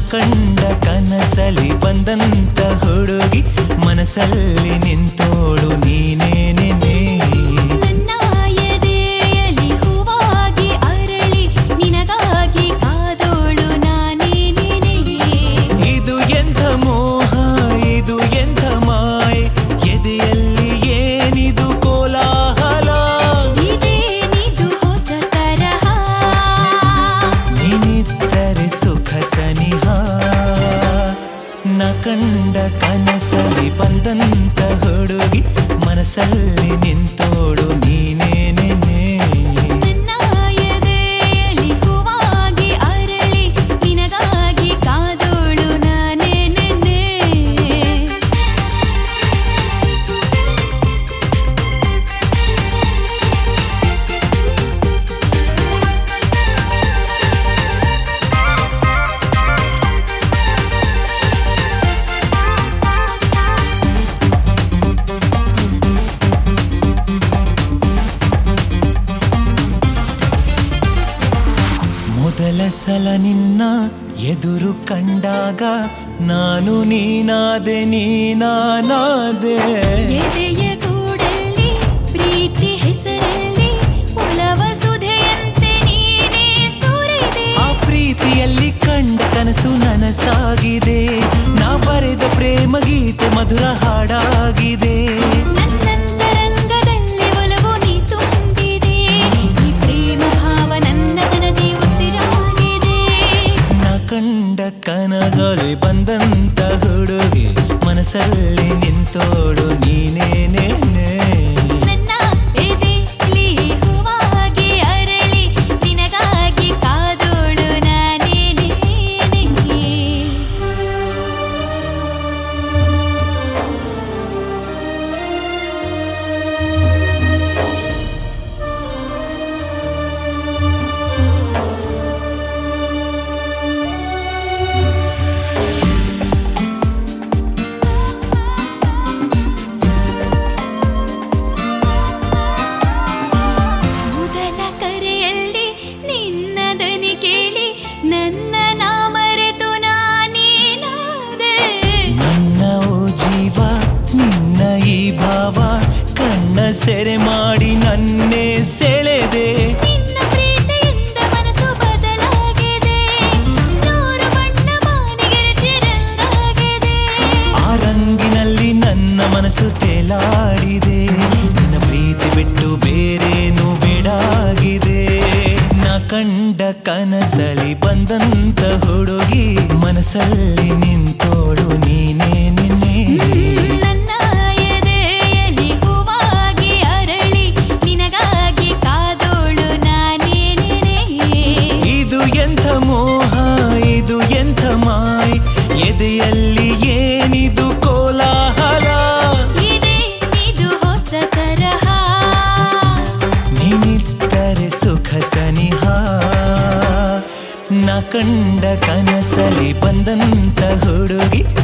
ಕಂಡ ಕನಸಲಿ ಬಂದಂತ ಹುಡುಗಿ ಮನಸ್ಸಲ್ಲಿ ನಿಂತೋಳು ನೀನೇನೆ ನನ್ನ ಎದೆಯಲ್ಲಿ ಹೂವಾಗಿ ಅರಳಿ ನಿನಗಾಗಿ ಕಾದೋಳು ನಾನೇನೇನೆ ಇದು ಎಂಥ ಮೋಹ ಇದು ಎಂಥ ಮಾಯೆ ಎದೆಯಲ್ಲಿ ಏನಿದು ಕೋಲಾಹಲ ಇದೇನಿದು ಹೊಸ ತರಹ ನೀನಿದ್ದರೆ ಸುಖ ಸನಿಹ ನ ಕಂಡ ಕನಸಲಿ ಬಂದಂತ ಹುಡುಗಿ ಮನಸ್ಸಲ್ಲಿ ನಿಂತೋಡು ನೀನೇನೆ ನನ್ನ ಎದೆಯಲ್ಲಿ ಹೂವಾಗಿ ಅರಳಿ ನಿನಗಾಗಿ ಕಾದೋಳು ನಾನೇನೇನೆ ಮೊದಲ ಸಲ ನಿನ್ನ ಎದುರು ಕಂಡಾಗ ನಾನು ನೀನಾದೆ ನೀನಾನಾದೆ ಎದೆಯ ಗೂಡಲ್ಲಿ ಪ್ರೀತಿ ಹೆಸರಲ್ಲಿ ಒಲವ ಸುಧೆಯಂತೆ ನೀನೇ ಸುರಿದೆ ಆ ಪ್ರೀತಿಯಲ್ಲಿ ಕಂಡ ಕನಸು ನನಸಾಗಿದೆ ನಾ ಬರೆದ ಪ್ರೇಮ ಗೀತೆ ಮಧುರ ಹಾಡಾಗಿದೆ ನನ್ನಂತರಂಗದಲ್ಲಿ ಒಲವು ನೀ ತುಂಬಿದೆ ಈ ಪ್ರೇಮ ಭಾವ ನನ್ನ ಮನದಿ ಉಸಿರಾಗಿದೆ ನಾ ಕಂಡ ಕನಸಲಿ ಬಂದಂತ ಹುಡುಗಿ ಮನಸ್ಸಲ್ಲಿ ನಿಂತೋಡು ನೀನೇನೆ ನನ್ನ ಎದೆಲಿ ಹೂವಾಗಿ ಅರಳಿ ನಿನಗಾಗಿ ಕಾದೋಳು ನಾನೇನೇ ಮೊದಲ ಕರೆಯಲ್ಲಿ ನಿನ್ನ ದನಿ ಕೇಳಿ ನನ್ನ ನಾ ಮರೆತು ನಾನೇನಾದೆ ನನ್ನ ಓ ಜೀವ ನಿನ್ನ ಈ ಭಾವ ಕಣ್ಣ ಸೆರೆ ಮಾಡಿ ನನ್ನೇ ಸೆಳೆದೆ ನಿನ್ನ ಪ್ರೀತಿಯಿಂದ ಮನಸ್ಸು ಬದಲಾಗಿದೆ ನೂರು ಬಣ್ಣ ಬಾನಿಗೆರಚಿ ರಂಗಾಗಿದೆ ಆ ರಂಗಿನಲ್ಲಿ ನನ್ನ ಮನಸ್ಸು ತೇಲಾಡಿದೆ ನಿನ್ನ ಪ್ರೀತಿ ಬಿಟ್ಟು ಬೇರೇನು ಬೇಡಾಗಿದೆ ನಾ ಕಂಡ ಕನಸಲಿ ಬಂದಂತ ಹುಡುಗಿ ಮನಸ್ಸಲ್ಲಿ ನಿಂತೋಳು ನೀನೇ ನಿನ್ನೆ ನನ್ನ ಎದೆಯಲ್ಲಿ ಹೂವಾಗಿ ಅರಳಿ ನಿನಗಾಗಿ ಕಾದೋಳು ನಾನೇನೇನೆ ಇದು ಎಂಥ ಮೋಹ ಇದು ಎಂಥ ಮಾಯ್ ಎದೆಯಲ್ಲಿ ಏನಿದು ಕೋಲಾಹಲ ಇದೇನಿದು ಹೊಸ ತರಹ ನೀನಿದ್ದರೆ ಸುಖ ಸನಿಹ ನ ಕಂಡ ಕನಸಲಿ ಬಂದಂತ ಹುಡುಗಿ